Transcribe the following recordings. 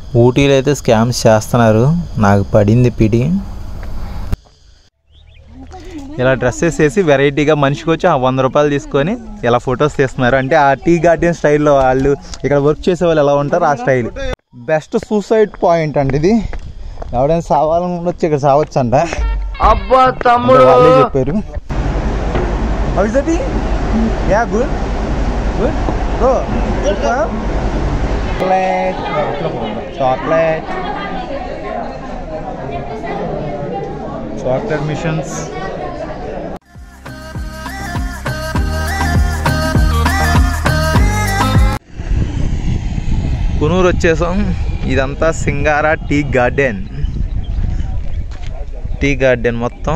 ఊటీలో అయితే స్కామ్స్ చేస్తున్నారు నాకు పడింది పిడి ఇలా డ్రెస్సెస్ వేసి వెరైటీగా మనిషికి వచ్చి ఆ వంద రూపాయలు తీసుకొని ఇలా ఫొటోస్ తీస్తున్నారు అంటే ఆ టీ గార్డెన్ స్టైల్లో వాళ్ళు ఇక్కడ వర్క్ చేసే వాళ్ళు ఎలా ఉంటారు ఆ స్టైల్ బెస్ట్ సూసైడ్ పాయింట్ అండి ఇది ఎవడైనా సావాలని వచ్చి ఇక్కడ సావచ్చు అంట అబ్బా అంటే వాళ్ళే చెప్పారు అవి yeah good good bro chocolate chocolate chocolate missions Coonoor వచ్చేసాం ఇదంతా Singara tea garden tea garden మొత్తం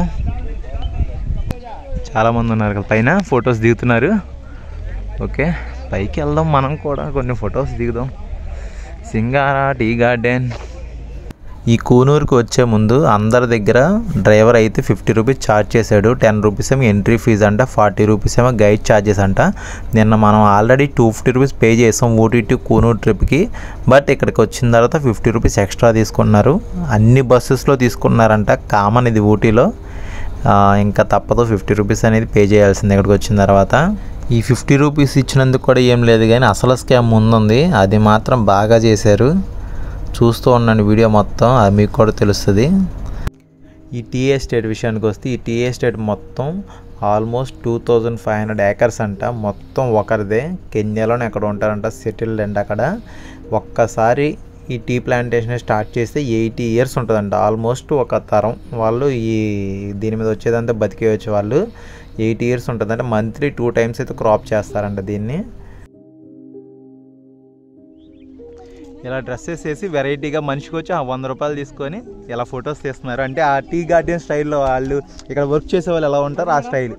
చాలామంది ఉన్నారు కదా పైన ఫొటోస్ దిగుతున్నారు ఓకే పైకి వెళ్దాం మనం కూడా కొన్ని ఫొటోస్ దిగుదాం సింగారా టీ గార్డెన్ ఈ కూనూరుకి వచ్చే ముందు అందరి దగ్గర డ్రైవర్ అయితే ఫిఫ్టీ రూపీస్ ఛార్జ్ చేశాడు టెన్ రూపీస్ ఏమో ఎంట్రీ ఫీజు అంట ఫార్టీ రూపీస్ ఏమో గైడ్ ఛార్జెస్ అంట నిన్న మనం already two fifty rupees pay చేసాం ఊటీ టు కూనూరు ట్రిప్కి బట్ ఇక్కడికి వచ్చిన తర్వాత ఫిఫ్టీ రూపీస్ ఎక్స్ట్రా తీసుకున్నారు అన్ని బస్సెస్లో తీసుకున్నారంట కామన్ ఇది ఊటీలో ఆ, ఇంకా తప్పదు ఫిఫ్టీ రూపీస్ అనేది పే చేయాల్సింది ఇక్కడికి వచ్చిన తర్వాత ఈ ఫిఫ్టీ రూపీస్ ఇచ్చినందుకు కూడా ఏం లేదు కానీ అసలు స్కామ్ ముందుంది అది మాత్రం బాగా చేశారు చూస్తూ ఉండండి వీడియో మొత్తం అది మీకు కూడా తెలుస్తుంది ఈ టీ ఎస్టేట్ విషయానికి వస్తే ఈ టీ ఎస్టేట్ మొత్తం almost two thousand five hundred acres అంట మొత్తం ఒకరిదే కెన్యాలోనే ఎక్కడ ఉంటారంట సెటిల్డ్ అంట అక్కడ ఒక్కసారి ఈ టీ ప్లాంటేషన్ స్టార్ట్ చేస్తే ఎయిటీ ఇయర్స్ ఉంటుందంట ఆల్మోస్ట్ ఒక తరం వాళ్ళు ఈ దీని మీద వచ్చేదంతా బతికేయచ్చు వాళ్ళు ఎయిటీ ఇయర్స్ ఉంటుంది అంటే మంత్లీ టూ టైమ్స్ అయితే క్రాప్ చేస్తారంట దీన్ని ఇలా డ్రెస్సెస్ వేసి వెరైటీగా మనిషికి వచ్చి ఆ వంద రూపాయలు తీసుకొని ఇలా ఫొటోస్ తీస్తున్నారు అంటే ఆ టీ గార్డెన్ స్టైల్లో వాళ్ళు ఇక్కడ వర్క్ చేసే వాళ్ళు ఎలా ఉంటారు ఆ style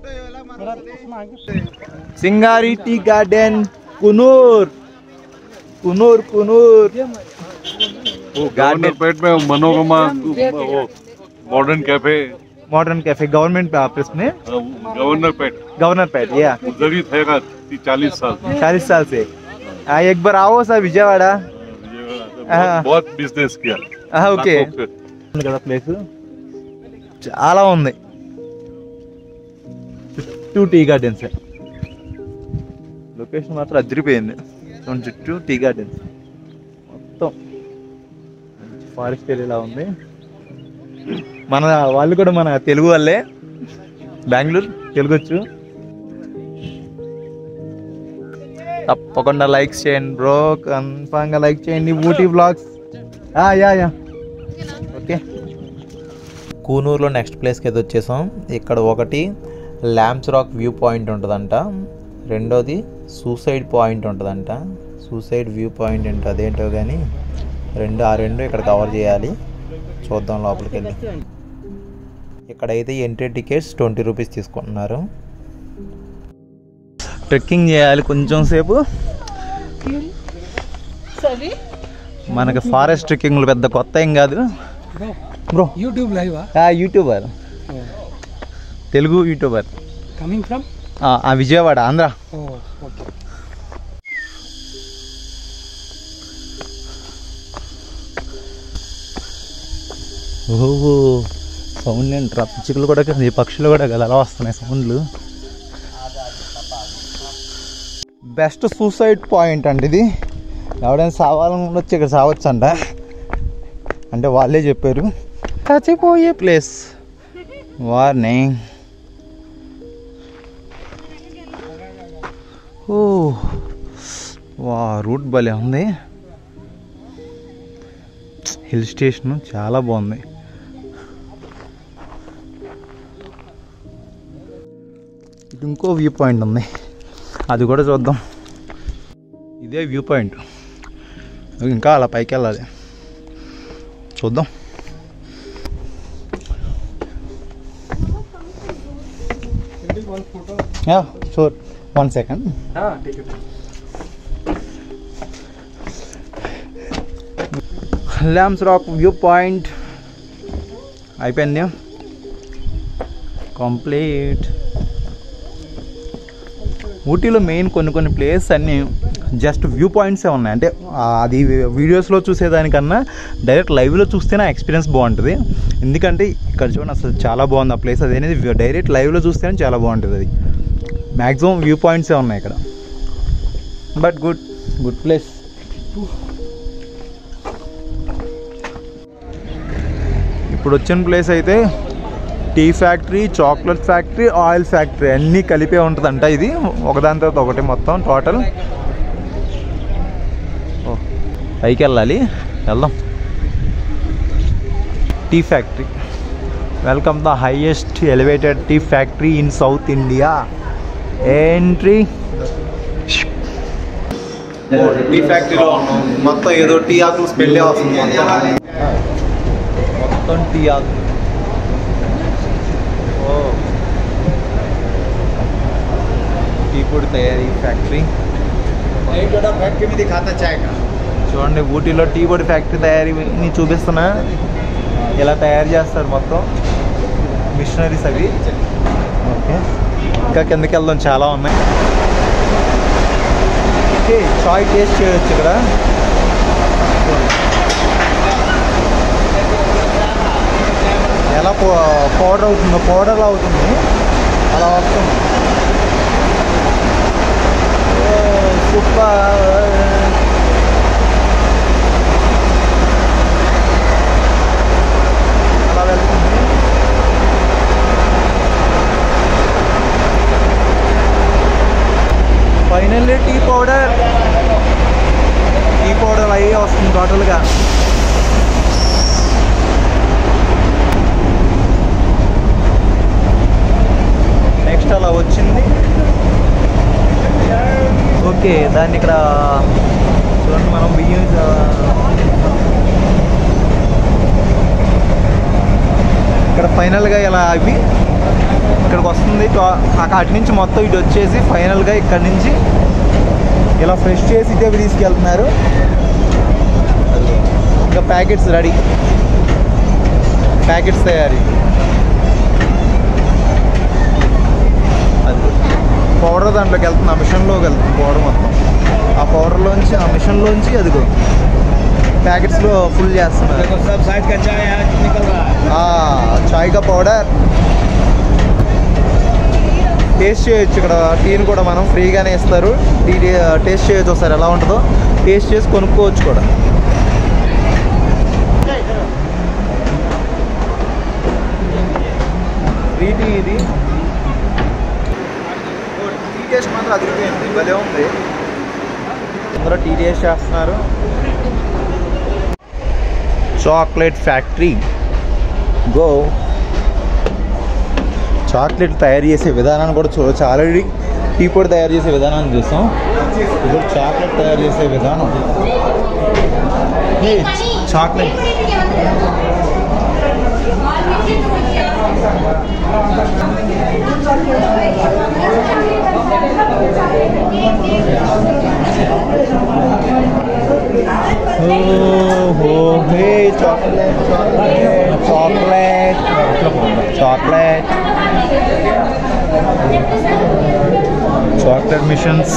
Singara tea garden Coonoor Coonoor Coonoor वो गवर्नर पेट में मनोरमा वो modern cafe modern cafe government office में गवर्नर पेट गवर्नर पैट या उधर ही थे चालीस साल चालीस साल से आ, एक बार आओ सर विजयवाड़ा बहुत, बहुत बिजनेस किया ఆ, ఓకే लाखों के- ఉంది కదా ప్లేస్ చాలా ఉంది చుట్టూ టీ గార్డెన్స్ లొకేషన్ మాత్రం అదిరిపోయింది చూడండి చుట్టూ టీ గార్డెన్స్ మొత్తం ఫారెస్ట్ ఏరియాలా ఉంది మన వాళ్ళు కూడా మన తెలుగు వాళ్ళే బెంగళూరు తెలుగు వచ్చు తప్పకుండా లైక్ చేయండి బ్రో కన్ఫామ్గా లైక్ చేయండి Ooty blogs yeah yeah okay కూనూరులో నెక్స్ట్ ప్లేస్కి అయితే వచ్చేసాం ఇక్కడ ఒకటి ల్యాంప్స్ రాక్ వ్యూ పాయింట్ ఉంటుందంట రెండోది సూసైడ్ పాయింట్ ఉంటుందంట సూసైడ్ వ్యూ పాయింట్ ఏంటో అదేంటో కానీ రెండు ఆ రెండు ఇక్కడ కవర్ చేయాలి చూద్దాం లోపలికి వెళ్ళి ఇక్కడైతే ఎంట్రీ టికెట్స్ ట్వంటీ రూపీస్ తీసుకుంటున్నారు ట్రెక్కింగ్ చేయాలి కొంచెం సేపు మనకి ఫారెస్ట్ ట్రెక్కింగ్లు పెద్ద కొత్త ఏం కాదు bro YouTube live YouTuber Telugu YouTuber coming from ఆ విజయవాడ ఆంధ్ర ఓకే ఓహో సౌండ్ ఏంట్రా పిచ్చుకలు కూడా కాదు, ఈ పక్షులు కూడా కదా అలా వస్తున్నాయి సౌండ్లు బెస్ట్ సూసైడ్ పాయింట్ అండి ఇది ఎవడైనా సావాలని వచ్చి ఇక్కడ సావచ్చు అంట అంటే వాళ్ళే చెప్పారు చచ్చిపోయే ప్లేస్ వార్నింగ్ ఓ వా రూట్ భలే ఉంది హిల్ స్టేషన్ చాలా బాగుంది ఇటు ఇంకో వ్యూ పాయింట్ ఉంది అది కూడా చూద్దాం ఇదే వ్యూ పాయింట్ ఇంకా అలా పైకి వెళ్ళాలి చూద్దాం yeah sure one second Lamb's rock view point అయిపోయింది కంప్లీట్ ఊటీలో మెయిన్ కొన్ని కొన్ని ప్లేస్ అన్నీ జస్ట్ వ్యూ పాయింట్సే ఉన్నాయి అంటే ఆ, అది వీడియోస్లో చూసేదానికన్నా డైరెక్ట్ లైవ్లో చూస్తేనే ఎక్స్పీరియన్స్ బాగుంటుంది ఎందుకంటే ఇక్కడ చూడండి అసలు చాలా బాగుంది ఆ ప్లేస్ అది అనేది డైరెక్ట్ లైవ్లో చూస్తేనే చాలా బాగుంటుంది అది మ్యాక్సిమం వ్యూ పాయింట్సే ఉన్నాయి ఇక్కడ బట్ గుడ్ గుడ్ ప్లేస్ ఇప్పుడు వచ్చిన ప్లేస్ అయితే tea factory chocolate factory oil factory అన్నీ కలిపే ఉంటుందంట ఇది ఒకదాని తర్వాత ఒకటి మొత్తం టోటల్ ఓ, పైకి వెళ్ళాలి వెళ్దాం tea factory welcome the highest elevated tea factory in south India entry tea ఫ్యాక్టరీలో ఉన్నాం మొత్తం ఏదో టీ ఆకులు స్మెల్ వస్తుంది మొత్తం మొత్తం టీ ఆకులు ఓ టీ పొడి తయారీ ఫ్యాక్టరీ फैक्ट्री में दिखाता चाय का చూడండి ఊటీలో టీ పొడి ఫ్యాక్టరీ తయారీని చూపిస్తున్నా ఇలా తయారు చేస్తారు మొత్తం మిషనరీస్ అవి ఓకే ఇంకా కిందకి వెళ్దాం చాలా ఉన్నాయి ఓకే చాయ్ టేస్ట్ చేయొచ్చు ఇక్కడ ఎలా పౌడర్ అవుతుందో పౌడర్ అవుతుంది అలా వస్తుంది సూపర్ అలా వెళ్తుంది finally tea powder tea powder అయ్యి వస్తుంది టోటల్గా నెక్స్ట్ అలా వచ్చింది ఓకే దాన్ని ఇక్కడ చూడండి మనం బియ్యం ఆ, ఇక్కడ ఫైనల్గా ఇలా అవి ఇక్కడికి వస్తుంది టో- అక్క- అటు నుంచి మొత్తం ఇటు వచ్చేసి ఫైనల్గా ఇక్కడ నుంచి ఇలా ఫ్రెష్ చేసి ఇటే తీసుకెళ్తున్నారు ఇంకా ప్యాకెట్స్ రెడీ ప్యాకెట్స్ తయారీ అది పౌడర్ దాంట్లోకి వెళ్తుంది ఆ మిషన్లోకి వెళ్తుంది పౌడర్ మొత్తం ఆ పౌడర్లోంచి ఆ మిషన్లోంచి అదిగో ప్యాకెట్స్లో ఫుల్ చేస్తున్నారు देखो सब साइज का चाय आज निकल रहा है ఆ, చాయ్ కా పౌడర్ టేస్ట్ చేయొచ్చు ఇక్కడ టీని కూడా మనం ఫ్రీగానే ఇస్తారు టీ టేస్ట్ చేయొచ్చు ఒకసారి ఎలా ఉంటుందో టేస్ట్ చేసి కొనుక్కోవచ్చు కూడా ఫ్రీ టీ ఇది ఓ, టీ టేస్ట్ మాత్రం అదిరిపోయింది భలే ఉంది అందరూ టీ టేస్ట్ చేస్తున్నారు చాక్లెట్ ఫ్యాక్టరీ గో చాక్లెట్ తయారు చేసే విధానాన్ని కూడా చూడవచ్చు ఆల్రెడీ టీ పొడి తయారు చేసే విధానాన్ని చూస్తాం ఇప్పుడు చాక్లెట్ తయారు చేసే విధానం ఏ, చాక్లెట్ ఓహో హే chocolate chocolate chocolate chocolate machines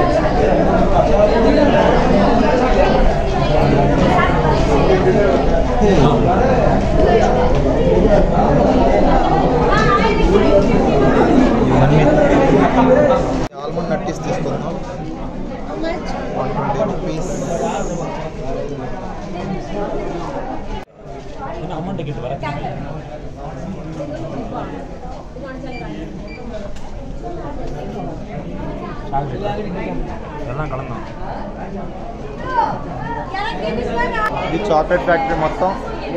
ఇవన్నీ ఆల్మండ్ నట్టీస్ తీసుకుందాం వన్ ట్వంటీ రూపీస్ ఇది చాక్లెట్ ఫ్యాక్టరీ మొత్తం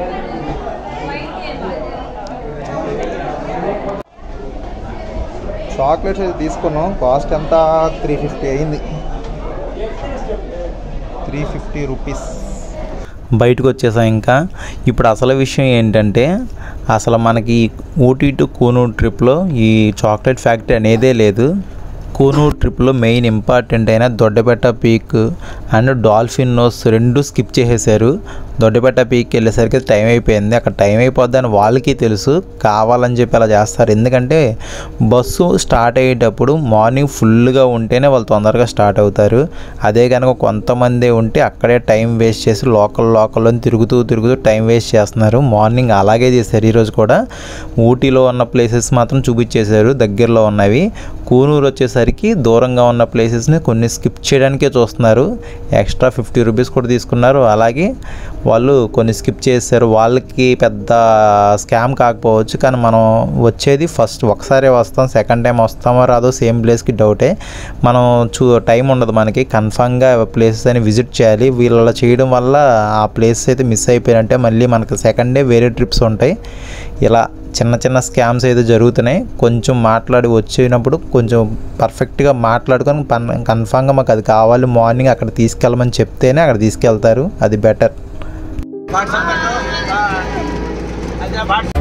చాక్లెట్స్ అయితే తీసుకున్నాం కాస్ట్ ఎంత త్రీ ఫిఫ్టీ అయింది త్రీ ఫిఫ్టీ రూపీస్ బయటకు వచ్చేసాం ఇంకా ఇప్పుడు అసలు విషయం ఏంటంటే అసలు మనకి ఊటీ టు కూనూరు ట్రిప్లో ఈ చాక్లెట్ ఫ్యాక్టరీ అనేదే లేదు కూనూరు ట్రిప్లో మెయిన్ ఇంపార్టెంట్ అయిన Doddabetta peak and dolphin nose రెండు స్కిప్ చేసేసారు దొడ్డబెట్ట పీక్కి వెళ్ళేసరికి టైం అయిపోయింది అక్కడ టైం అయిపోద్దని వాళ్ళకి తెలుసు కావాలని చెప్పి అలా చేస్తారు ఎందుకంటే బస్సు స్టార్ట్ అయ్యేటప్పుడు మార్నింగ్ ఫుల్గా ఉంటేనే వాళ్ళు తొందరగా స్టార్ట్ అవుతారు అదే కనుక కొంతమంది ఉంటే అక్కడే టైం వేస్ట్ చేసి లోకల్ లోకల్లో తిరుగుతూ తిరుగుతూ టైం వేస్ట్ చేస్తున్నారు మార్నింగ్ అలాగే చేశారు ఈరోజు కూడా ఊటీలో ఉన్న ప్లేసెస్ మాత్రం చూపించేశారు దగ్గరలో ఉన్నవి కూనూరు వచ్చేసరికి దూరంగా ఉన్న ప్లేసెస్ని కొన్ని స్కిప్ చేయడానికే చూస్తున్నారు ఎక్స్ట్రా ఫిఫ్టీ రూపీస్ కూడా తీసుకున్నారు అలాగే వాళ్ళు కొన్ని స్కిప్ చేశారు వాళ్ళకి పెద్ద స్కామ్ కాకపోవచ్చు కానీ మనం వచ్చేది ఫస్ట్ ఒకసారి వస్తాం సెకండ్ టైం వస్తామో రాదో సేమ్ ప్లేస్కి డౌటే మనం చూ టైం ఉండదు మనకి కన్ఫామ్గా ప్లేసెస్ అని విజిట్ చేయాలి వీళ్ళ చేయడం వల్ల ఆ ప్లేస్ అయితే మిస్ అయిపోయారంటే మళ్ళీ మనకి సెకండ్ డే వేరే ట్రిప్స్ ఉంటాయి ఇలా చిన్న చిన్న స్కామ్స్ అయితే జరుగుతున్నాయి కొంచెం మాట్లాడి వచ్చినప్పుడు కొంచెం పర్ఫెక్ట్గా మాట్లాడుకొని పన్ కన్ఫామ్గా మాకు అది కావాలి మార్నింగ్ అక్కడ తీసుకెళ్ళమని చెప్తేనే అక్కడ తీసుకెళ్తారు అది బెటర్ व्हाट्सएप कर दो हाँ। अच्छा, व्हाट्सएप